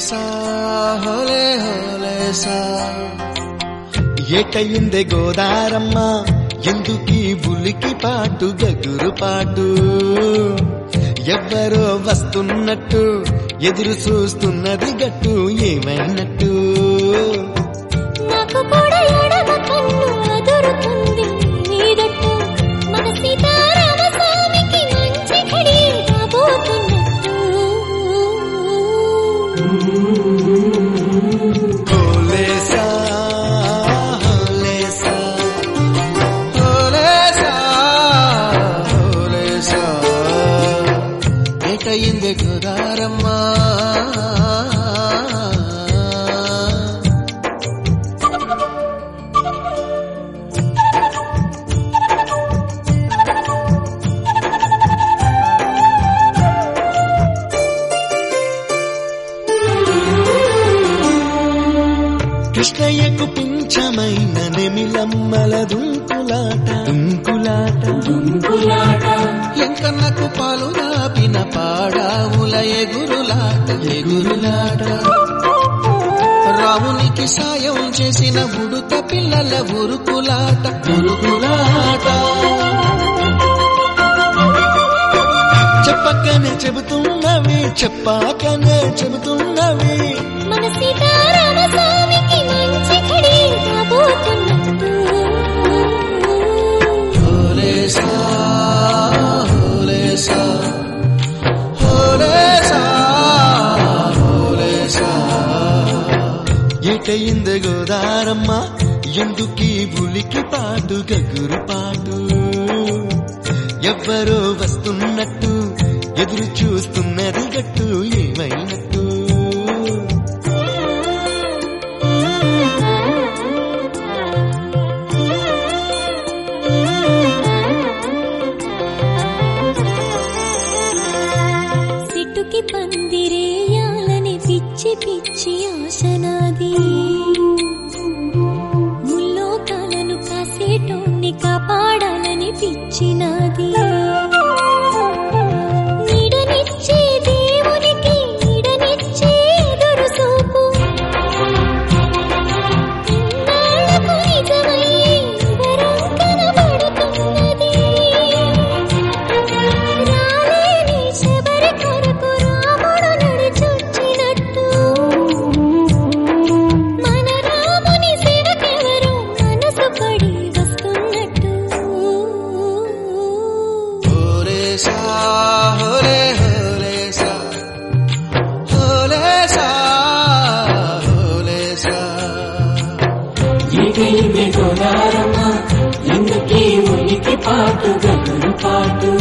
హోలేసా హోలే హోలేసా ఏటయిందే గోదారమ్మ ఎందుకీ ఉలికి పాటు గగురు పాటు ఎవ్వరో వస్తున్నట్టు ఎదురు చూస్తున్నది గట్టు ఏమైనట్టు నాకు కూడా ఎడమ కన్ను అదురుతుంది నీదట్టు మన సీతారామ స్వామికి మంచి ఘడి కాబోతున్నట్టు హోలేసా హోలేసా హోలేసా హోలేసా ఏటయిందే గోదారమ్మ కృష్ణయ్యకు పింఛమైన నెమిలమ్మల దుంకులాట దుంకులాట ఎంకన్నకు పాలు రాపిన పాడావుల ఎగురులాట ఎగురులాట రామునికి సాయం చేసిన ఉడుత పిల్లల ఉరుకులాట ఉరుకులాట చెప్పకనే చెబుతున్నవి చెప్పాకనే చెబుతున్నవి మన సీతారామ స్వామికి మంచి ఘడి కాబోతున్నట్టు హోలేసా హోలేసా హోలేసా హోలేసా ఏటయింది గోదారమ్మ ఎందుకీ ఉలికి పాటు గగురు పాటు ఎవ్వరో వస్తున్నట్టు ఎదురు చూస్తున్నది గట్టు ఏమైనట్టు సిట్టుకి పందిరేయాలని పిచ్చి పిచ్చి ఆశనాది ముల్లోకాలను కాసేటోన్ని కాపాడాలని పిచ్చినాది నీడనిచ్చే దేవునికి నీడనిచ్చే ఎదురు చూపు ఇన్నాళ్లకు నిజమయ్యే వరం కనబడుతున్నది రాలేని శబరి కొరకు రాముడు నడిచొచ్చినట్టు మన రాముని సేవకెవరు మనసు పడి వస్తున్నట్టు హోలేసా హోలే హోలేసా హోలేసా హోలేసా ఏకైతే గోదారమ్మ ఎందుకీ ఉనికి పాటు గగురు పాటు